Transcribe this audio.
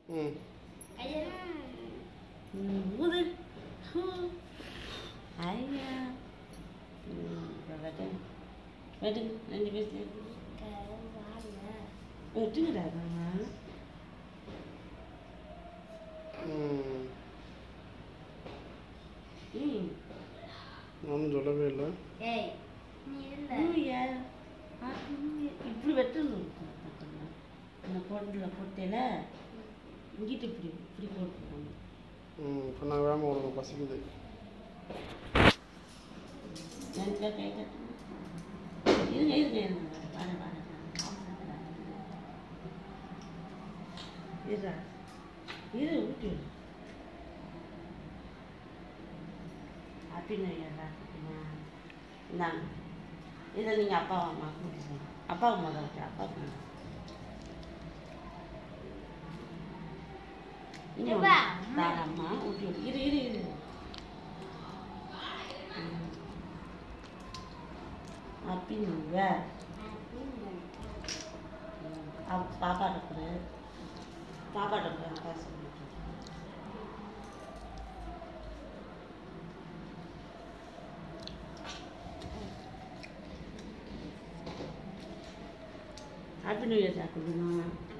ம் ம், ஊது ஹூ. ஐயா ம், இப்ப வெட்டு. வெட்டுங்க ரெண்டு பேர் சேர்ந்து வெட்டுங்கடா மாமா ம் ம் ஒன்றும் சொல்லவே இல்லை ஏய் நீ இல்ல ஊயா. ஆ, ஊயா. இப்படி வெட்டணும் பார்த்தோம்னா இந்த பொருளில் போட்டேல இங்கிட்டு இப்படி இப்படி போட்டுக்கணும் ம் இப்போ நான் வேகமாக உனக்கு பசிக்குது நன்றாக கை கட்டணும் இருங்க இருங்க இருங்க வாட வாட இருடா இரு ஊட்டி விடு ஹாப்பி நியூ இயர்டா இந்தாங்க இதை நீங்கள் அப்பா அம்மா கூட்டிட்டு அப்பா அம்மா தான் விட்டு அப்பா அம்மா எப்பா? அம்மா ஊட்டி விடு இரு இரு இரு ஹாப்பி நியூ இயர் பாப்பா இருக்குது பாப்பா இருக்குது அப்பா சொல்லிட்டு ஹாப்பி நியூ இயர் சாப்பிடுமா